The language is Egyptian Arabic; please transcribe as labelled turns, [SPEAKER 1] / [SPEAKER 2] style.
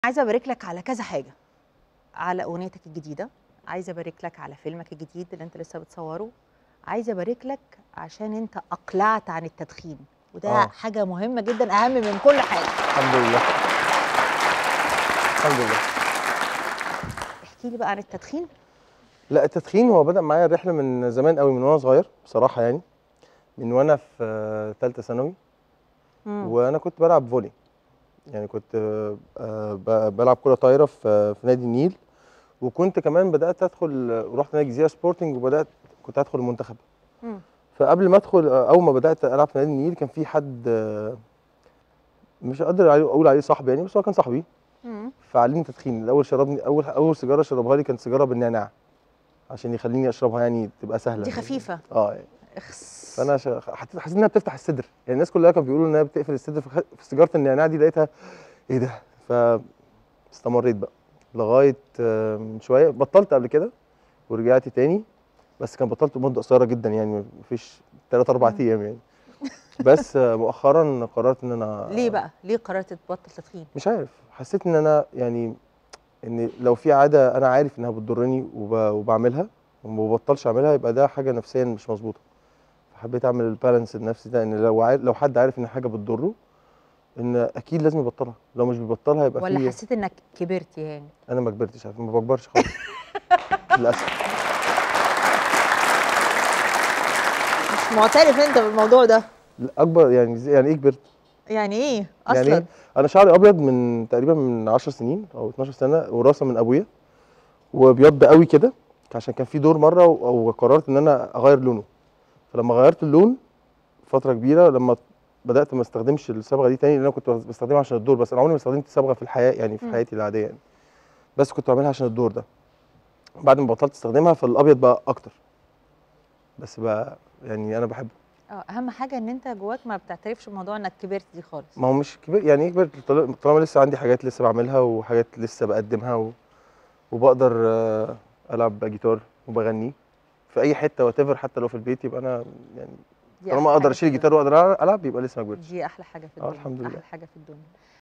[SPEAKER 1] عايزه ابارك لك على كذا حاجه على اغنيتك الجديده عايزه ابارك لك على فيلمك الجديد اللي انت لسه بتصوره عايزه ابارك لك عشان انت اقلعت عن التدخين وده
[SPEAKER 2] آه.
[SPEAKER 1] حاجه مهمه جدا اهم من كل حاجه
[SPEAKER 2] الحمد لله الحمد لله
[SPEAKER 1] احكي لي بقى عن التدخين
[SPEAKER 2] لا التدخين هو بدأ معايا الرحلة من زمان قوي من وانا صغير بصراحة يعني من وانا في ثالثة ثانوي
[SPEAKER 1] مم.
[SPEAKER 2] وانا كنت بلعب فولي يعني كنت آه، آه، ب- بلعب كرة طايرة في في نادي النيل وكنت كمان بدأت ادخل رحت نادي جزيرة سبورتنج وبدأت كنت ادخل المنتخب
[SPEAKER 1] مم.
[SPEAKER 2] فقبل ما ادخل آه، اول ما بدأت العب في نادي النيل كان في حد آه، مش قادر عليه- اقول عليه صاحبي يعني بس هو كان صاحبي
[SPEAKER 1] مم.
[SPEAKER 2] فعلمني تدخين الاول شربني اول اول سيجاره شربها لي كانت سيجاره بالنعناع عشان يخليني اشربها يعني تبقى سهله
[SPEAKER 1] دي خفيفه
[SPEAKER 2] اه يعني
[SPEAKER 1] اخس
[SPEAKER 2] فانا ش- حسيت حسيت انها بتفتح الصدر يعني الناس كلها كانوا بيقولوا انها بتقفل الصدر في خ- في سيجاره النعناع دي لقيتها ايه ده فاستمريت بقى لغايه آه، من شويه بطلت قبل كده ورجعت تاني بس كان بطلت مده قصيره جدا يعني مفيش 3 4
[SPEAKER 1] مم.
[SPEAKER 2] ايام يعني بس آه، مؤخرا قررت ان انا
[SPEAKER 1] ليه بقى ليه قررت تبطل تدخين
[SPEAKER 2] مش عارف حسيت ان انا يعني ان لو في عاده انا عارف انها بتضرني وب... وبعملها وما ببطلش اعملها يبقى ده حاجه نفسيا مش مظبوطه فحبيت اعمل البالانس النفسي ده ان لو عارف لو حد عارف ان حاجه بتضره ان اكيد لازم يبطلها لو مش بيبطلها يبقى
[SPEAKER 1] ولا
[SPEAKER 2] في
[SPEAKER 1] حسيت انك كبرت يعني
[SPEAKER 2] انا ما كبرتش عارف ما بكبرش خالص للاسف
[SPEAKER 1] مش معترف انت بالموضوع ده
[SPEAKER 2] لا، اكبر يعني زي- يعني ايه كبرت
[SPEAKER 1] يعني ايه
[SPEAKER 2] يعني
[SPEAKER 1] اصلا
[SPEAKER 2] إيه؟ انا شعري ابيض من تقريبا من 10 سنين او 12 سنه وراثه من ابويا وبيض قوي كده عشان كان في دور مره و- وقررت ان انا اغير لونه فلما غيرت اللون فتره كبيره لما بدات ما استخدمش الصبغه دي تاني لان انا كنت بستخدمها عشان الدور بس انا عمري ما استخدمت صبغه في الحياه يعني في
[SPEAKER 1] مم.
[SPEAKER 2] حياتي العاديه يعني بس كنت بعملها عشان الدور ده بعد ما بطلت استخدمها فالابيض بقى اكتر بس بقى يعني انا بحبه
[SPEAKER 1] اه اهم حاجه ان انت جواك ما بتعترفش بموضوع انك كبرت دي خالص
[SPEAKER 2] ما هو مش كبير يعني ايه كبرت طال- طالما لسه عندي حاجات لسه بعملها وحاجات لسه بقدمها و... وبقدر آه، العب جيتار وبغني في اي حته وات حتى لو في البيت يبقى انا يعني
[SPEAKER 1] دي
[SPEAKER 2] طالما
[SPEAKER 1] أحلى
[SPEAKER 2] اقدر
[SPEAKER 1] حاجة
[SPEAKER 2] اشيل
[SPEAKER 1] في
[SPEAKER 2] جيتار واقدر العب يبقى لسه ما
[SPEAKER 1] الدنيا.
[SPEAKER 2] كبرتش
[SPEAKER 1] دي احلى حاجه في
[SPEAKER 2] آه،
[SPEAKER 1] الدنيا
[SPEAKER 2] الحمد لله.
[SPEAKER 1] احلى حاجه في الدنيا